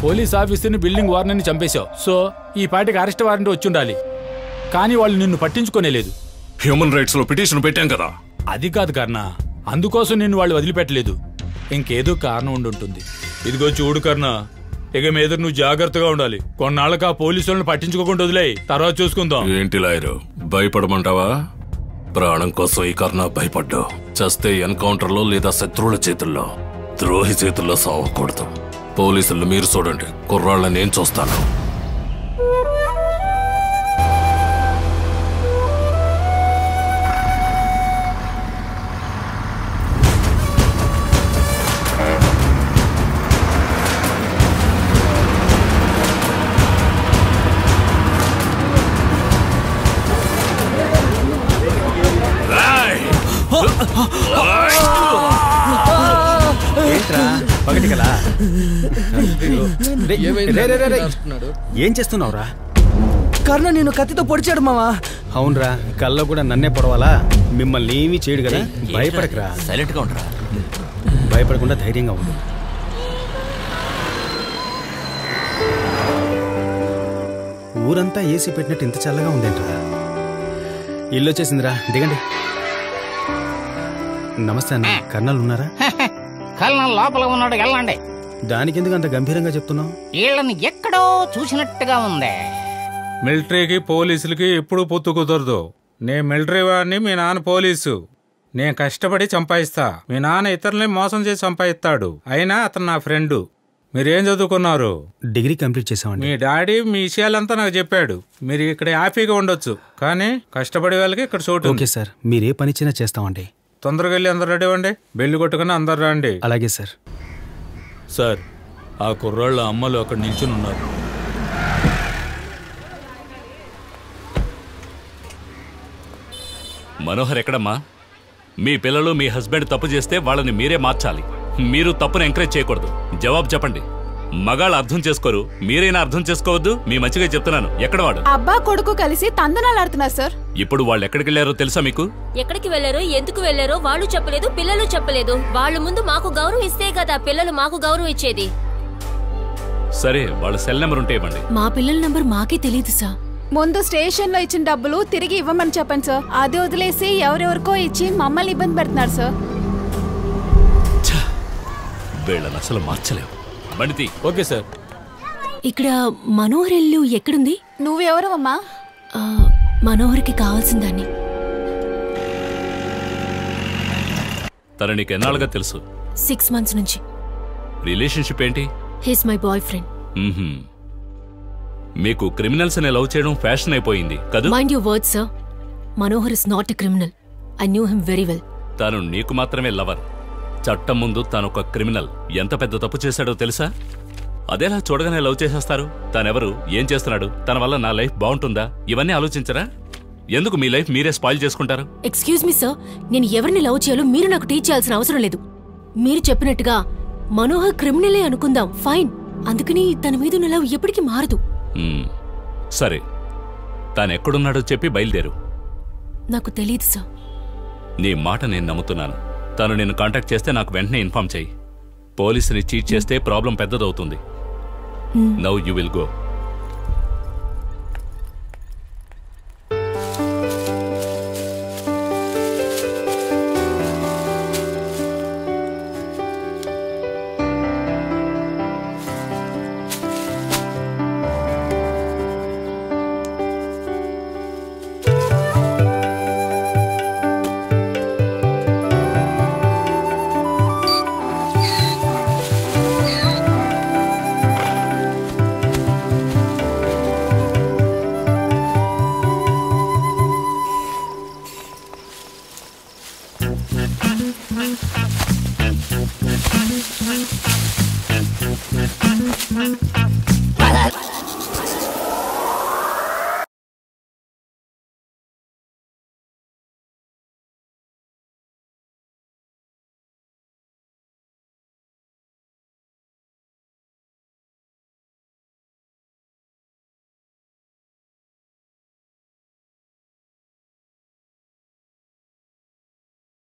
Police ఆఫీసర్ని building వార్నర్ని చంపేశావు so ఈ పాటికి అరెస్ట్ వారెంట్ వచ్చి ఉండాలి కానీ వాళ్ళు నిన్ను పట్టించుకోనేలేదు హ్యూమన్ రైట్స్ లో పిటిషన్ పెట్టాం కదా అది కాదు కర్ణ అందుకోసం నిన్ను వాళ్ళు వదిలిపెట్టలేదు ఇంకేదో కారణం ఉండి ఉంటుంది ఇదిగో చూడు కర్ణ ఇక మీద నువ్వు జాగ్రత్తగా ఉండాలి కొన్నాళ్ళకి ఆ పోలీసులను పట్టించుకోకుండా వదిలేయి తర్వాత చూసుకుందాం ఏంటి లాయరు భయపడమంటావా ప్రాణం కోసం ఈ కర్ణ భయపడ్డావు చస్తే ఎన్కౌంటర్ లో లేదా శత్రువుల చేతుల్లో ద్రోహి చేతుల్లో సావకూడదు పోలీసులు మీరు చూడండి కుర్రాళ్ళని నేను చూస్తాను ఏంట్రా పగటి కలా ఏం చేస్తున్నావురా కర్ణ నేను కత్తితో పొడిచాడు మావా అవునరా కల్లో కూడా నన్నే పొడవాలా మిమ్మల్ని ఏమీ చేయడు కదా భయపడకరా సైలెంట్ గా ఉండరా భయపడకుండా ధైర్యంగా ఉండు ఊరంతా ఏసీ పెట్టినట్టు ఇంత చల్లగా ఉందేంట్రా ఇల్లు వచ్చేసిందిరా దిగండి నమస్తే అన్న కర్నల్ ఉన్నారా కల్నల్ లోపల ఉన్నాడు వెళ్ళండి దానికెందుకు అంత గంభీరంగా చెప్తున్నావు వీళ్ళని ఎక్కడో చూసినట్టుగా ఉంది మిలిటరీకి పోలీసులకి ఎప్పుడు పొత్తు కుదరదు నేను మిలిటరీ వాడిని మీ నాన్న పోలీసు నేను కష్టపడి చంపాయిస్తా మీ నాన్న ఇతరుల్ని మోసం చేసి చంపాయిస్తాడు అయినా అతను నా ఫ్రెండ్ మీరేం చదువుకున్నారు డిగ్రీ కంప్లీట్ చేసామండి మీ డాడీ మీ విషయాలంతా నాకు చెప్పాడు మీరు ఇక్కడ హ్యాపీగా ఉండొచ్చు కానీ కష్టపడే వాళ్ళకి ఇక్కడ చోటు ఉంది. ఓకే సార్ మీరు ఏ పని ఇచ్చినా చేస్తామండి తొందరగా వెళ్ళి అందరు రెడీ అవ్వండి బెల్లి కొట్టుకుని అందరు రండి అలాగే సార్ సార్ ఆ కుర్రాళ్ళ అమ్మలు అక్కడ నిల్చుని ఉన్నారు మనోహర్ ఎక్కడమ్మా మీ పిల్లలు మీ హస్బెండ్ తప్పు చేస్తే వాళ్ళని మీరే మార్చాలి మీరు తప్పును ఎంకరేజ్ చేయకూడదు జవాబు చెప్పండి మగాళ్ళు అర్థం చేసుకోరు మీరైనా అర్థం చేసుకోవద్దు మీ మంచిగా చెప్తున్నాను ఎక్కడ వాడు అబ్బా కొడుకు కలిసి తందనాలాడుతున్నారు సార్ ఇప్పుడు వాళ్ళు ఎక్కడికి వెళ్ళారో తెలుసా మీకు ఎక్కడికి వెళ్లారో ఎందుకు వెళ్లారో వాళ్ళు చెప్పలేదు పిల్లలు చెప్పలేదు వాళ్ళు ముందు మాకు గౌరవం ఇస్తే కదా పిల్లలు మాకు గౌరవం ఇచ్చేది సరే వాళ్ళ సెల్ నెంబర్ ఉంటే ఇవ్వండి మా పిల్లల నంబర్ మాకే తెలియదు సార్ ముందు స్టేషన్ లో ఇచ్చిన డబ్బులు తిరిగి ఇవ్వమని చెప్పండి సార్ అది వదిలేసి ఎవరెవరికో ఇచ్చి మమ్మల్ని ఇబ్బంది పెడుతున్నారు సార్ వీళ్ళని అసలు మార్చలేవు బండితి ఓకే సార్ ఇక్కడ మనోహర్ ఇల్లు ఎక్కడుంది నువ్వెవరమ్మా ఆ, మనోహర్కి కావాల్సిన దాన్ని తను నీకు ఎన్నాళ్ళుగా తెలుసు సిక్స్ మంత్స్ నుంచి రిలేషన్షిప్ ఏంటి he's my boyfriend hmm. మీకు క్రిమినల్స్ ని లవ్ చేయడం ఫ్యాషన్ అయిపోయింది కదూ mind your word sir Manohar is not a criminal I knew him very well తాను నీకు మాత్రమే లవర్ చట్టం ముందు తాను ఒక క్రిమినల్ ఎంత పెద్ద తప్పు చేశాడో తెలుసా అదేలా చూడగానే లవ్ చేసేస్తారు తానెవరు ఏం చేస్తున్నాడు తన వల్ల నా లైఫ్ బాగుంటుందా ఇవన్నీ ఆలోచించరా ఎందుకు మీ లైఫ్ మీరే స్పాయిల్ చేసుకుంటారు ఎక్స్క్యూజ్ మీ సార్ నేను ఎవరిని లవ్ చేయాలో మీరు నాకు టీచ్ చేయాల్సిన అవసరం లేదు మీరు చెప్పినట్టుగా మనోహర్ క్రిమినలే అనుకుందాం ఫైన్ అందుకని తన మీద ఉన్న లవ్ ఎప్పటికీ మారదు మ్మ్. సరే తానెక్కడున్నాడో చెప్పి బయలుదేరు నాకు తెలియదు సార్ నీ మాట నేను నమ్ముతున్నాను తను నేను కాంటాక్ట్ చేస్తే నాకు వెంటనే ఇన్ఫార్మ్ చేయి పోలీసుని చీట్ చేస్తే ప్రాబ్లం పెద్దదవుతుంది now you will go Thank you.